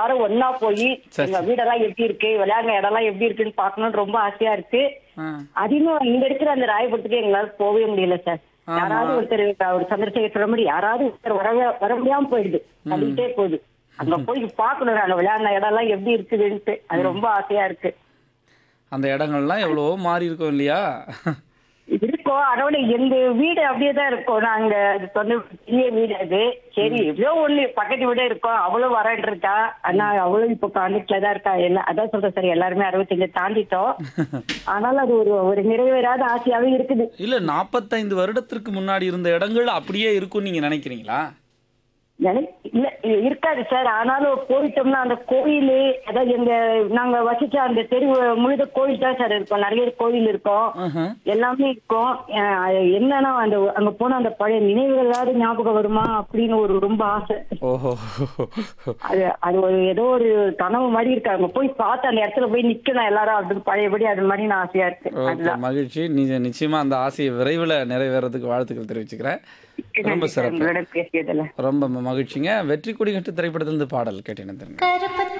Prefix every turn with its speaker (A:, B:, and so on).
A: எல்லாரும் ஒன்னா போய்
B: சரி,
A: எங்க வீடெல்லாம் எப்படி இருக்கு விளையாடுற இடம்லாம் எப்படி இருக்குன்னு பார்க்கணும்னு ரொம்ப ஆசையா இருக்கு
B: ஆ.
A: அதிகமா இங்க இருக்கிற அந்த ராயபுரத்துக்கு எங்களால போகவே முடியல சார்
B: ஆமா.
A: யாராவது ஒருத்தர் ஒரு சந்திரசேகர் சொல்ல மாதிரி யாராவது ஒருத்தர் வர வர முடியாம போயிடுது தள்ளிட்டே போகுது அங்க போய் பார்க்கணும் நாங்க விளையாடின இடம் எல்லாம் எப்படி இருக்குதுன்ட்டு அது ரொம்ப ஆசையா இருக்கு
B: அந்த இடங்கள்லாம் எவ்வளவோ மாறி இருக்கும் இல்லையா
A: இருக்கோம் அதோட எங்க வீடு அப்படியே தான் இருக்கும் நாங்க அது சொந்த பெரிய வீடு அது சரி எவ்வளோ ஒண்ணு பக்கத்து வீடே இருக்கோம் அவளும் வரேன் இருக்கா ஆனா அவளும் இப்போ கான்டெக்ட்ல தான் இருக்கா எல்லாம் அதான் சொல்றேன் சரி எல்லாருமே அறுபத்தஞ்சு தாண்டிட்டோம் ஆனாலும் அது ஒரு ஒரு நிறைவேறாத ஆசையாவே இருக்குது
B: இல்ல நாற்பத்தைந்து வருடத்திற்கு முன்னாடி இருந்த இடங்கள் அப்படியே இருக்கும்னு நீங்க நினைக்கிறீங்களா
A: எனக்கு இல்ல இ- இருக்காது சார் ஆனாலும் போயிட்டோம்னா அந்த கோயில் அதாவது எங்க நாங்க வசிச்ச அந்த தெரு முழுத கோயில் தான் சார் இருக்கும் நிறைய கோயில் இருக்கும்
B: ஆஹா.
A: எல்லாமே இருக்கும் அஹ் அது என்னன்னா அந்த அங்க போன அந்த பழைய நினைவுகளாவது ஞாபகம் வருமா அப்படின்னு ஒரு ரொம்ப ஆசை
B: ஓஹோ
A: அது அது ஒரு ஏதோ ஒரு கனவு மாதிரி இருக்கு அங்க போய் பார்த்து அந்த இடத்துல போய் நிக்கணும் எல்லாரும் அப்படின்னு பழையபடி அது மாதிரி நான் ஆசையா இருக்கு
B: ஓகே
A: அதுதான்
B: மகிழ்ச்சி நீ நிச்சயமா அந்த ஆசையை விரைவில் நிறைவேறதுக்கு வாழ்த்துக்கள் தெரிவிச்சுக்கிறேன் ரொம்ப சிறப்பு
A: உங்களோட பேசியதுல
B: ரொம்ப மகிழ்ச்சிங்க வெற்றி கொடி கட்டு திரைப்படத்திலிருந்து பாடல் கேட்டேன்
C: கருப்பத்து